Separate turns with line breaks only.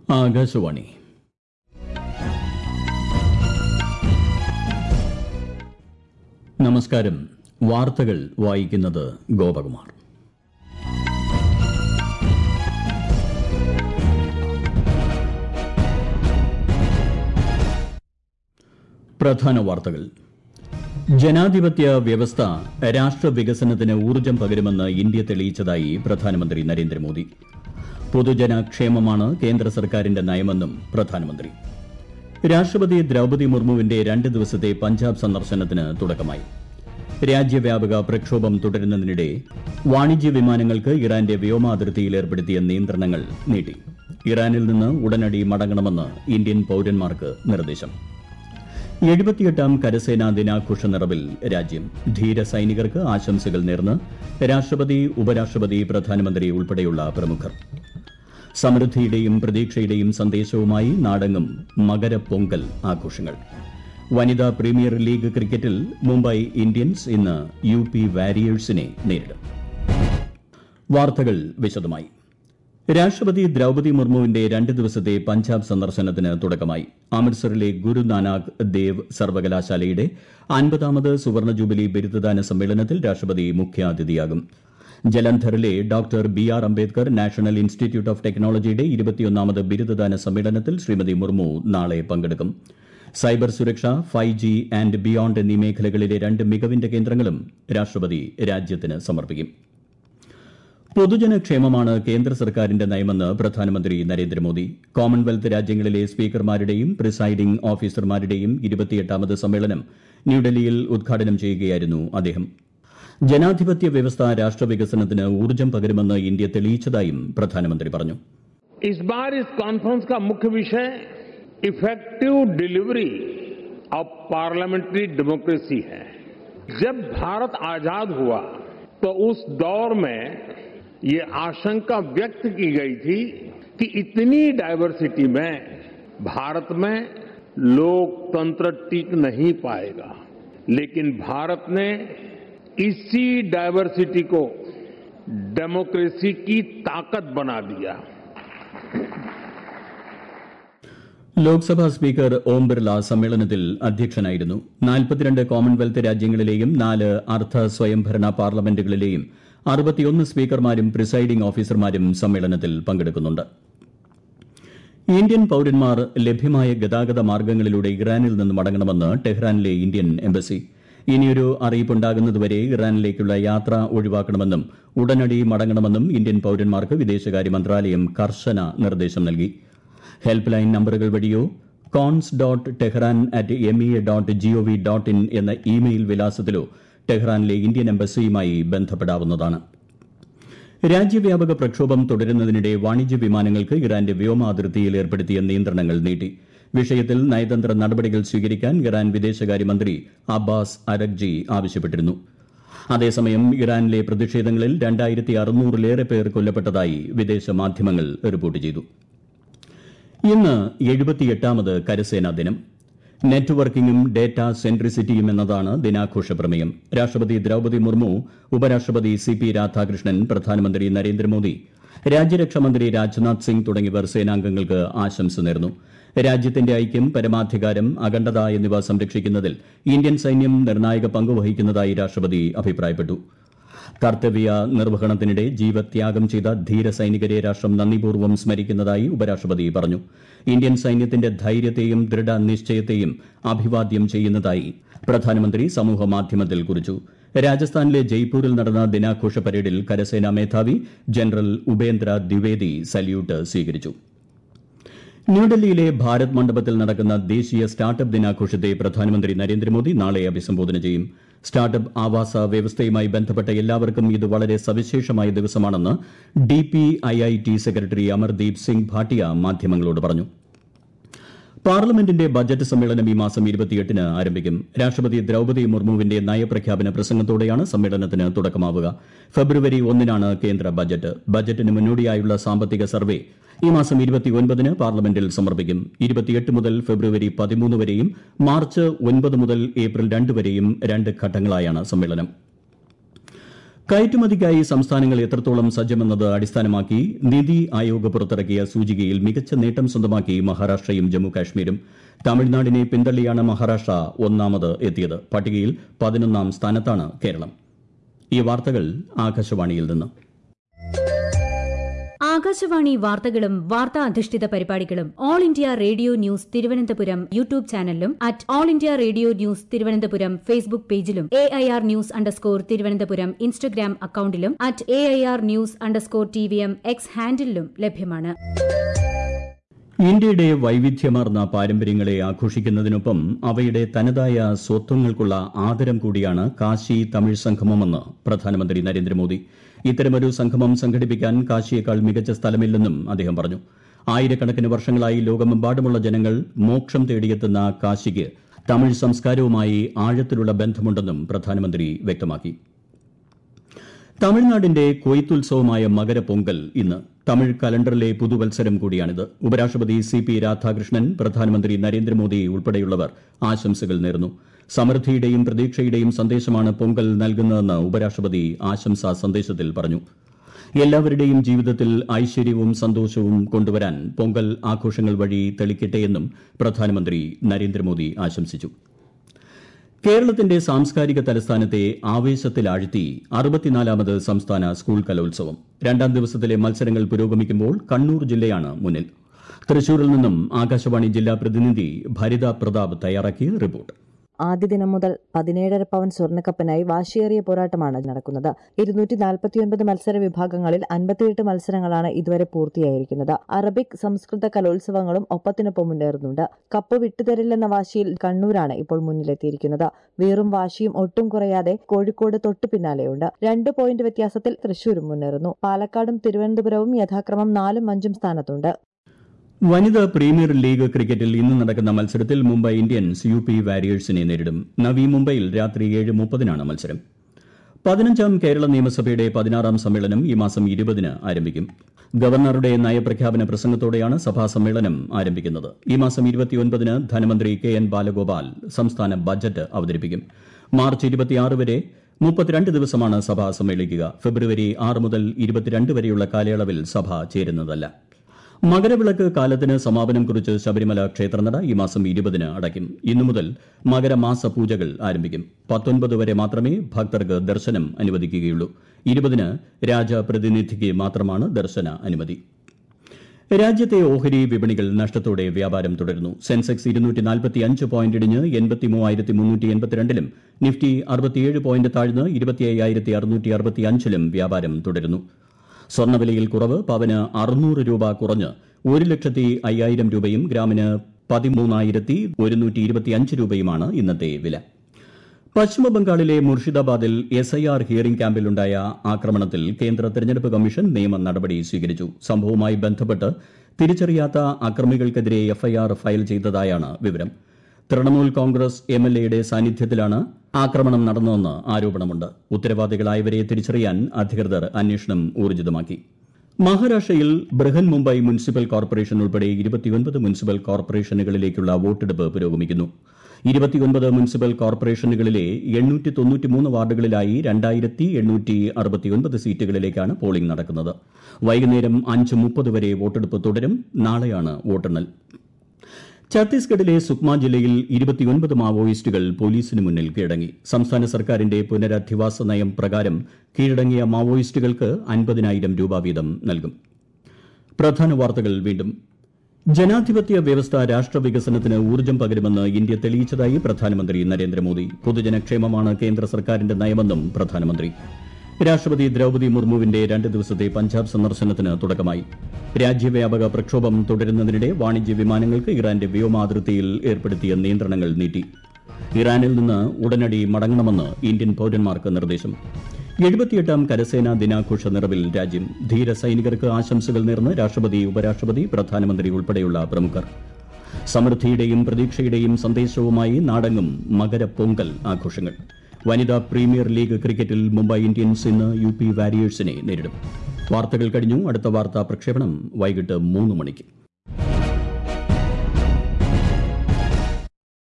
ആകാശവാണി നമസ്കാരം വാർത്തകൾ വായിക്കുന്നത് ഗോപകുമാർ പ്രധാന വാർത്തകൾ ജനാധിപത്യ വ്യവസ്ഥ രാഷ്ട്രവികസനത്തിന് ഊർജ്ജം പകരുമെന്ന് ഇന്ത്യ തെളിയിച്ചതായി പ്രധാനമന്ത്രി നരേന്ദ്രമോദി പൊതുജനക്ഷേമമാണ് കേന്ദ്ര സർക്കാരിന്റെ നയമെന്നും പ്രധാനമന്ത്രി രാഷ്ട്രപതി ദ്രൌപതി മുർമുവിന്റെ രണ്ട് ദിവസത്തെ പഞ്ചാബ് സന്ദർശനത്തിന് തുടക്കമായി രാജ്യവ്യാപക പ്രക്ഷോഭം തുടരുന്നതിനിടെ വാണിജ്യ വിമാനങ്ങൾക്ക് ഇറാന്റെ വ്യോമാതിർത്തിയിൽ ഏർപ്പെടുത്തിയ നിയന്ത്രണങ്ങൾ നീട്ടി ഇറാനിൽ നിന്ന് ഉടനടി മടങ്ങണമെന്ന് ഇന്ത്യൻ പൌരന്മാർക്ക് നിർദ്ദേശം എഴുപത്തിയെട്ടാം കരസേനാ ദിനാഘോഷ നിറവിൽ രാജ്യം ധീര സൈനികർക്ക് ആശംസകൾ നേർന്ന് രാഷ്ട്രപതി ഉപരാഷ്ട്രപതി പ്രധാനമന്ത്രി ഉൾപ്പെടെയുള്ള പ്രമുഖർ സമൃദ്ധിയുടെയും പ്രതീക്ഷയുടെയും സന്ദേശവുമായി നാടെങ്ങും മകരപ്പൊങ്കൽ ആഘോഷങ്ങൾ വനിതാ പ്രീമിയർ ലീഗ് ക്രിക്കറ്റിൽ മുംബൈ ഇന്ത്യൻസ് ഇന്ന് യു പി വാരിയേഴ്സിനെ നേരിടും വാർത്തകൾ വിശദമായി രാഷ്ട്രപതി ദ്രൌപതി മുർമുവിന്റെ രണ്ട് ദിവസത്തെ പഞ്ചാബ് സന്ദർശനത്തിന് തുടക്കമായി അമൃത്സറിലെ ഗുരുനാനാക് ദേവ് സർവകലാശാലയുടെ അൻപതാമത് സുവർണ ജൂബിലി ബിരുദദാന സമ്മേളനത്തിൽ രാഷ്ട്രപതി മുഖ്യാതിഥിയാകും ജലന്ധറിലെ doctor B R Ambedkar national institute of ടെക്നോളജിയുടെ ഇരുപത്തിയൊന്നാമത് ബിരുദദാന സമ്മേളനത്തിൽ ശ്രീമതി മുർമു നാളെ പങ്കെടുക്കും സൈബർ സുരക്ഷ ഫൈവ് ജി ആൻഡ് ബിയോണ്ട് എന്നീ മേഖലകളിലെ രണ്ട് മികവിന്റെ കേന്ദ്രങ്ങളും രാഷ്ട്രപതി രാജ്യത്തിന് സമർപ്പിക്കും പൊതുജനക്ഷേമമാണ് കേന്ദ്ര സർക്കാരിന്റെ നയമെന്ന് പ്രധാനമന്ത്രി നരേന്ദ്രമോദി കോമൺവെൽത്ത് രാജ്യങ്ങളിലെ സ്പീക്കർമാരുടെയും പ്രിസൈഡിംഗ് ഓഫീസർമാരുടെയും ഇരുപത്തിയെട്ടാമത് സമ്മേളനം ന്യൂഡൽഹിയിൽ ഉദ്ഘാടനം ചെയ്യുകയായിരുന്നു അദ്ദേഹം ജനാധിപത്യ വ്യവസ്ഥ രാഷ്ട്രവികസനത്തിന് ഊർജ്ജം പകരുമെന്ന് ഇന്ത്യ തെളിയിച്ചതായും പ്രധാനമന്ത്രി പറഞ്ഞു
इस बार इस कॉन्फ्रेंस का मुख्य विषय effective delivery of parliamentary democracy है जब भारत आजाद हुआ तो उस दौर में ये आशंका व्यक्त की गई थी कि इतनी डायवर्सिटी में भारत में लोकतंत्र टिक नहीं पाएगा लेकिन भारत ने इसी डायवर्सिटी को डेमोक्रेसी की ताकत बना दिया
ലോക്സഭാ സ്പീക്കർ ഓം ബിർള സമ്മേളനത്തിൽ അധ്യക്ഷനായിരുന്നു നാൽപ്പത്തിരണ്ട് കോമൺവെൽത്ത് രാജ്യങ്ങളിലെയും നാല് അർദ്ധ സ്വയംഭരണ പാർലമെന്റുകളിലെയും അറുപത്തിയൊന്ന് സ്പീക്കർമാരും പ്രിസൈഡിംഗ് ഓഫീസർമാരും സമ്മേളനത്തിൽ പങ്കെടുക്കുന്നുണ്ട് ഇന്ത്യൻ പൌരന്മാർ ലഭ്യമായ ഗതാഗത മാർഗ്ഗങ്ങളിലൂടെ ഇറാനിൽ നിന്ന് മടങ്ങണമെന്ന് ടെഹ്റാനിലെ ഇന്ത്യൻ എംബസി ഇനിയൊരു അറിയിപ്പുണ്ടാകുന്നതുവരെ ഇറാനിലേക്കുള്ള യാത്ര ഒഴിവാക്കണമെന്നും ഉടനടി മടങ്ങണമെന്നും ഇന്ത്യൻ പൌരന്മാർക്ക് വിദേശകാര്യ മന്ത്രാലയം കർശന നിർദ്ദേശം നൽകി ഹെൽപ്പ് ലൈൻ നമ്പറുകൾ വഴിയോ cons dot Tehran at M E A dot gov dot in എന്ന ഇമെയിൽ വിലാസത്തിലോ ടെഹ്റാനിലെ ഇന്ത്യൻ എംബസിയുമായി ബന്ധപ്പെടാവുന്നതാണ് രാജ്യവ്യാപക പ്രക്ഷോഭം തുടരുന്നതിനിടെ വാണിജ്യ വിമാനങ്ങൾക്ക് ഇറാന്റെ വ്യോമാതിർത്തിയിൽ ഏർപ്പെടുത്തിയ നിയന്ത്രണങ്ങൾ നീട്ടി വിഷയത്തിൽ നയതന്ത്ര നടപടികൾ സ്വീകരിക്കാൻ ഇറാൻ വിദേശകാര്യമന്ത്രി അബ്ബാസ് അരഗ്ജി ആവശ്യപ്പെട്ടിരുന്നു അതേസമയം ഇറാനിലെ പ്രതിഷേധങ്ങളിൽ രണ്ടായിരത്തി അറുന്നൂറിലേറെ പേർ കൊല്ലപ്പെട്ടതായി വിദേശ മാധ്യമങ്ങൾ റിപ്പോർട്ട് ചെയ്തു ഇന്ന് എഴുപത്തിയെട്ടാമത് കരസേനാ ദിനം നെറ്റ്വർക്കിംഗും ഡേറ്റ സെൻട്രിസിറ്റിയും എന്നതാണ് ദിനാഘോഷ പ്രമേയം രാഷ്ട്രപതി ദ്രൌപതി മുർമു ഉപരാഷ്ട്രപതി സി പി രാധാകൃഷ്ണൻ പ്രധാനമന്ത്രി നരേന്ദ്രമോദി രാജ്യരക്ഷാമന്ത്രി രാജ്നാഥ് സിംഗ് തുടങ്ങിയവർ സേനാംഗങ്ങൾക്ക് ആശംസ നേർന്നു രാജ്യത്തിന്റെ ഐക്യം പരമാധികാരം അഖണ്ഡത എന്നിവ സംരക്ഷിക്കുന്നതിൽ ഇന്ത്യൻ സൈന്യം നിർണായക പങ്ക് വഹിക്കുന്നതായി രാഷ്ട്രപതി അഭിപ്രായപ്പെട്ടു കർത്തവ്യ നിർവഹണത്തിനിടെ ജീവത്യാഗം ചെയ്ത ധീര സൈനികരെ രാഷ്ട്രം നന്ദിപൂർവ്വം സ്മരിക്കുന്നതായി ഉപരാഷ്ട്രപതി പറഞ്ഞു ഇന്ത്യൻ സൈന്യത്തിന്റെ ധൈര്യത്തെയും ദൃഢനിശ്ചയത്തെയും അഭിവാദ്യം ചെയ്യുന്നതായി പ്രധാനമന്ത്രി സമൂഹമാധ്യമത്തിൽ കുറിച്ചു രാജസ്ഥാനിലെ ജയ്പൂരിൽ നടന്ന ദിനാഘോഷ പരേഡിൽ കരസേനാ മേധാവി ജനറൽ ഉപേന്ദ്ര ദ്വിവേദി സല്യൂട്ട് സ്വീകരിച്ചു ന്യൂഡൽഹിയിലെ ഭാരത് മണ്ഡപത്തിൽ നടക്കുന്ന ദേശീയ സ്റ്റാർട്ടപ്പ് ദിനാഘോഷത്തെ പ്രധാനമന്ത്രി നരേന്ദ്രമോദി നാളെ അഭിസംബോധന ചെയ്യും സ്റ്റാർട്ടപ്പ് ആവാസ വ്യവസ്ഥയുമായി ബന്ധപ്പെട്ട എല്ലാവർക്കും ഇത് വളരെ സവിശേഷമായ ദിവസമാണെന്ന് D P I I T secretary Amardeep Singh Bhatia മാധ്യമങ്ങളോട് പറഞ്ഞു പാർലമെന്റിന്റെ ബജറ്റ് സമ്മേളനം ഈ മാസം ഇരുപത്തിയെട്ടിന് ആരംഭിക്കും രാഷ്ട്രപതി ദ്രൌപതി മുർമുവിന്റെ നയപ്രഖ്യാപന പ്രസംഗത്തോടെയാണ് സമ്മേളനത്തിന് തുടക്കമാവുക ഫെബ്രുവരി ഒന്നിനാണ് കേന്ദ്ര ബജറ്റ് ബജറ്റിന് മുന്നോടിയായുള്ള സാമ്പത്തിക സർവേ ഈ മാസം ഇരുപത്തിയൊൻപതിന് പാർലമെന്റിൽ സമർപ്പിക്കും ഇരുപത്തിയെട്ട് മുതൽ ഫെബ്രുവരി പതിമൂന്ന് വരെയും മാർച്ച് ഒൻപത് മുതൽ ഏപ്രിൽ രണ്ട് വരെയും രണ്ട് ഘട്ടങ്ങളായാണ് സമ്മേളനം കയറ്റുമതിക്കായി സംസ്ഥാനങ്ങൾ എത്രത്തോളം സജ്ജമെന്നത് അടിസ്ഥാനമാക്കി നിതി ആയോഗ് പുറത്തിറക്കിയ സൂചികയിൽ മികച്ച നേട്ടം സ്വന്തമാക്കി മഹാരാഷ്ട്രയും ജമ്മു കാശ്മീരും തമിഴ്നാടിനെ പിന്തള്ളിയാണ് മഹാരാഷ്ട്ര ഒന്നാമത് എത്തിയത് പട്ടികയിൽ പതിനൊന്നാം സ്ഥാനത്താണ് കേരളം ഈ വാർത്തകൾ ആകാശവാണിയിൽ നിന്ന്
ആകാശവാണി വാർത്തകളും വാർത്താ അധിഷ്ഠിത പരിപാടികളും all India radio news Thiruvananthapuram YouTube ചാനലിലും at all India radio news Thiruvananthapuram Facebook പേജിലും A I R news underscore Thiruvananthapuram Instagram അക്കൌണ്ടിലും at A I R news underscore T V M X ഹാൻഡിലും ലഭ്യമാണ്
ഇന്ത്യയുടെ വൈവിധ്യമാർന്ന പാരമ്പര്യങ്ങളെ ആഘോഷിക്കുന്നതിനൊപ്പം അവയുടെ തനതായ സ്വത്വങ്ങൾക്കുള്ള ആദരം കൂടിയാണ് കാശി തമിഴ് സംഗമമെന്ന് പ്രധാനമന്ത്രി നരേന്ദ്രമോദി ഇത്തരമൊരു സംഗമം സംഘടിപ്പിക്കാൻ കാശിയേക്കാൾ മികച്ച സ്ഥലമില്ലെന്നും അദ്ദേഹം പറഞ്ഞു ആയിരക്കണക്കിന് വർഷങ്ങളായി ലോകമെമ്പാടുമുള്ള ജനങ്ങൾ മോക്ഷം തേടിയെത്തുന്ന കാശിക്ക് തമിഴ് സംസ്കാരവുമായി ആഴത്തിലുള്ള ബന്ധമുണ്ടെന്നും പ്രധാനമന്ത്രി വ്യക്തമാക്കി തമിഴ്നാടിന്റെ കൊയ്ത്തുത്സവമായ മകരപ്പൊങ്കൽ ഇന്ന് തമിഴ് കലണ്ടറിലെ പുതുവത്സരം കൂടിയാണിത് ഉപരാഷ്ട്രപതി സി പി രാധാകൃഷ്ണൻ പ്രധാനമന്ത്രി നരേന്ദ്രമോദി ഉൾപ്പെടെയുള്ളവർ ആശംസകൾ നേർന്നു സമൃദ്ധിയുടെയും പ്രതീക്ഷയുടെയും സന്ദേശമാണ് പൊങ്കൽ നൽകുന്നതെന്ന് ഉപരാഷ്ട്രപതി ആശംസാ സന്ദേശത്തിൽ പറഞ്ഞു എല്ലാവരുടെയും ജീവിതത്തിൽ ഐശ്വര്യവും സന്തോഷവും കൊണ്ടുവരാൻ പൊങ്കൽ ആഘോഷങ്ങൾ വഴി തെളിക്കട്ടെയെന്നും പ്രധാനമന്ത്രി നരേന്ദ്രമോദി ആശംസിച്ചു കേരളത്തിന്റെ സാംസ്കാരിക തലസ്ഥാനത്തെ ആവേശത്തിലാഴ്ത്തി അറുപത്തിനാലാമത് സംസ്ഥാന സ്കൂൾ കലോത്സവം രണ്ടാം ദിവസത്തിലെ മത്സരങ്ങൾ പുരോഗമിക്കുമ്പോൾ കണ്ണൂർ ജില്ലയാണ് മുന്നിൽ തൃശൂരിൽ നിന്നും ആകാശവാണി ജില്ലാ പ്രതിനിധി ഭരിത പ്രതാപ് തയ്യാറാക്കിയ റിപ്പോർട്ട്
ആദ്യ ദിനം മുതൽ പതിനേഴര പവൻ സ്വർണ്ണക്കപ്പിനായി വാശിയേറിയ പോരാട്ടമാണ് നടക്കുന്നത് ഇരുന്നൂറ്റി നാൽപ്പത്തിയൊൻപത് മത്സര വിഭാഗങ്ങളിൽ അൻപത്തിയെട്ട് മത്സരങ്ങളാണ് ഇതുവരെ പൂർത്തിയായിരിക്കുന്നത് അറബിക് സംസ്കൃത കലോത്സവങ്ങളും ഒപ്പത്തിനൊപ്പം മുന്നേറുന്നുണ്ട് കപ്പ് വിട്ടുതരില്ലെന്ന വാശിയിൽ കണ്ണൂരാണ് ഇപ്പോൾ മുന്നിലെത്തിയിരിക്കുന്നത് വീറും വാശിയും ഒട്ടും കുറയാതെ കോഴിക്കോട് തൊട്ടു പിന്നാലെയുണ്ട് രണ്ട് പോയിന്റ് വ്യത്യാസത്തിൽ തൃശൂരും മുന്നേറുന്നു പാലക്കാടും തിരുവനന്തപുരവും യഥാക്രമം നാലും അഞ്ചും സ്ഥാനത്തുണ്ട്
വനിതാ പ്രീമിയർ ലീഗ് ക്രിക്കറ്റിൽ ഇന്ന് നടക്കുന്ന മത്സരത്തിൽ മുംബൈ ഇന്ത്യൻസ് യു പി വാരിയേഴ്സിനെ നേരിടും നവി മുംബൈയിൽ രാത്രി ഏഴ് മുപ്പതിനാണ് മത്സരം പതിനഞ്ചാം കേരള നിയമസഭയുടെ പതിനാറാം സമ്മേളനം ഈ മാസം ഇരുപതിന് ആരംഭിക്കും ഗവർണറുടെ നയപ്രഖ്യാപന പ്രസംഗത്തോടെയാണ് സഭാ സമ്മേളനം ആരംഭിക്കുന്നത് ഈ മാസം ഇരുപത്തിയൊൻപതിന് ധനമന്ത്രി കെ എൻ ബാലഗോപാൽ സംസ്ഥാന ബജറ്റ് അവതരിപ്പിക്കും മാർച്ച് ഇരുപത്തിയാറ് വരെ മുപ്പത്തിരണ്ട് ദിവസമാണ് സഭ സമ്മേളിക്കുക ഫെബ്രുവരി ആറ് മുതൽ ഇരുപത്തിരണ്ട് വരെയുള്ള കാലയളവിൽ സഭ ചേരുന്നതല്ല മകരവിളക്ക് കാലത്തിന് സമാപനം കുറിച്ച് ശബരിമല ക്ഷേത്രനട ഈ മാസം ഇരുപതിന് അടയ്ക്കും ഇന്നു മുതൽ മകരമാസ പൂജകൾ ആരംഭിക്കും പത്തൊൻപത് വരെ മാത്രമേ ഭക്തർക്ക് ദർശനം അനുവദിക്കുകയുള്ളൂ ഇരുപതിന് രാജപ്രതിനിധിക്ക് മാത്രമാണ് ദർശന അനുമതി രാജ്യത്തെ ഓഹരി വിപണികൾ നഷ്ടത്തോടെ വ്യാപാരം തുടരുന്നു സെൻസെക്സ് ഇരുന്നൂറ്റി നാൽപ്പത്തി അഞ്ച് പോയിന്റ് ഇടിഞ്ഞ് എൺപത്തി മൂവായിരത്തി മുന്നൂറ്റി എൺപത്തിരണ്ടിലും നിഫ്റ്റി അറുപത്തിയേഴ് പോയിന്റ് താഴ്ന്ന് ഇരുപത്തി അയ്യായിരത്തി അറുന്നൂറ്റി അറുപത്തി അഞ്ചിലും വ്യാപാരം തുടരുന്നു സ്വർണ്ണവിലയിൽ കുറവ് പവന് അറുന്നൂറ് രൂപ കുറഞ്ഞ് ഒരു ലക്ഷത്തി അയ്യായിരം രൂപയും ഗ്രാമിന് പതിമൂന്നായിരത്തി ഒരുന്നൂറ്റി ഇരുപത്തിയഞ്ച് രൂപയുമാണ് ഇന്നത്തെ വില പശ്ചിമബംഗാളിലെ മുർഷിദാബാദിൽ എസ് ഐ ആർ ഹിയറിംഗ് ക്യാമ്പിലുണ്ടായ ആക്രമണത്തിൽ കേന്ദ്ര തെരഞ്ഞെടുപ്പ് കമ്മീഷൻ നിയമ നടപടി സ്വീകരിച്ചു സംഭവവുമായി ബന്ധപ്പെട്ട് തിരിച്ചറിയാത്ത അക്രമികൾക്കെതിരെ എഫ്ഐആർ ഫയൽ ചെയ്തതായാണ് വിവരം തൃണമൂൽ കോൺഗ്രസ് എം എൽ എയുടെ സാന്നിധ്യത്തിലാണ് ആക്രമണം നടന്നതെന്ന് ആരോപണമുണ്ട് ഉത്തരവാദികളായവരെ തിരിച്ചറിയാൻ അധികൃതർ അന്വേഷണം ഊർജിതമാക്കി മഹാരാഷ്ട്രയിൽ ബൃഹൻ മുംബൈ മുനിസിപ്പൽ കോർപ്പറേഷൻ ഉൾപ്പെടെ ഇരുപത്തിയൊൻപത് മുനിസിപ്പൽ കോർപ്പറേഷനുകളിലേക്കുള്ള വോട്ടെടുപ്പ് പുരോഗമിക്കുന്നു ഇരുപത്തിയൊൻപത് മുനിസിപ്പൽ കോർപ്പറേഷനുകളിലെ എണ്ണൂറ്റി തൊണ്ണൂറ്റിമൂന്ന് വാർഡുകളിലായി രണ്ടായിരത്തി എണ്ണൂറ്റി അറുപത്തിയൊൻപത് സീറ്റുകളിലേക്കാണ് പോളിംഗ് നടക്കുന്നത് വൈകുന്നേരം അഞ്ച് മുപ്പത് വരെ വോട്ടെടുപ്പ് തുടരും നാളെയാണ് വോട്ടെണ്ണൽ ഛത്തീസ്ഗഡിലെ സുക്മ ജില്ലയിൽ ഇരുപത്തിയൊൻപത് മാവോയിസ്റ്റുകൾ പോലീസിന് മുന്നിൽ കീഴടങ്ങി സംസ്ഥാന സർക്കാരിന്റെ പുനരധിവാസ നയം പ്രകാരം കീഴടങ്ങിയ മാവോയിസ്റ്റുകൾക്ക് അൻപതിനായിരം രൂപ വീതം നൽകും പ്രധാന വാർത്തകൾ വീണ്ടും ജനാധിപത്യ വ്യവസ്ഥ രാഷ്ട്രവികസനത്തിന് ഊർജ്ജം പകരുമെന്ന് ഇന്ത്യ തെളിയിച്ചതായി പ്രധാനമന്ത്രി നരേന്ദ്രമോദി പൊതുജനക്ഷേമമാണ് കേന്ദ്ര സർക്കാരിന്റെ നയമെന്നും പ്രധാനമന്ത്രി രാഷ്ട്രപതി ദ്രൌപതി മുർമുവിന്റെ രണ്ട് ദിവസത്തെ പഞ്ചാബ് സന്ദർശനത്തിന് തുടക്കമായി രാജ്യവ്യാപക പ്രക്ഷോഭം തുടരുന്നതിനിടെ വാണിജ്യ വിമാനങ്ങൾക്ക് ഇറാന്റെ വ്യോമാതിർത്തിയിൽ ഏർപ്പെടുത്തിയ നിയന്ത്രണങ്ങൾ നീട്ടി ഇറാനിൽ നിന്ന് ഉടനടി മടങ്ങണമെന്ന് ഇന്ത്യൻ പൌരന്മാർക്ക് നിർദ്ദേശം എഴുപത്തിയെട്ടാം കരസേനാ ദിനാഘോഷ നിറവിൽ രാജ്യം ധീര സൈനികർക്ക് ആശംസകൾ നേർന്ന് രാഷ്ട്രപതി ഉപരാഷ്ട്രപതി പ്രധാനമന്ത്രി ഉൾപ്പെടെയുള്ള പ്രമുഖർ സമൃദ്ധിയുടെയും പ്രതീക്ഷയുടെയും സന്ദേശവുമായി നാടെങ്ങും മകരപ്പൊങ്കൽ ആഘോഷങ്ങൾ വനിതാ പ്രീമിയർ ലീഗ് ക്രിക്കറ്റിൽ മുംബൈ ഇന്ത്യൻസ് ഇന്ന് യു പി വാരിയേഴ്സിനെ നേരിടും വാർത്തകൾ കഴിഞ്ഞു അടുത്ത വാർത്താ പ്രക്ഷേപണം വൈകിട്ട് മൂന്ന് മണിക്ക്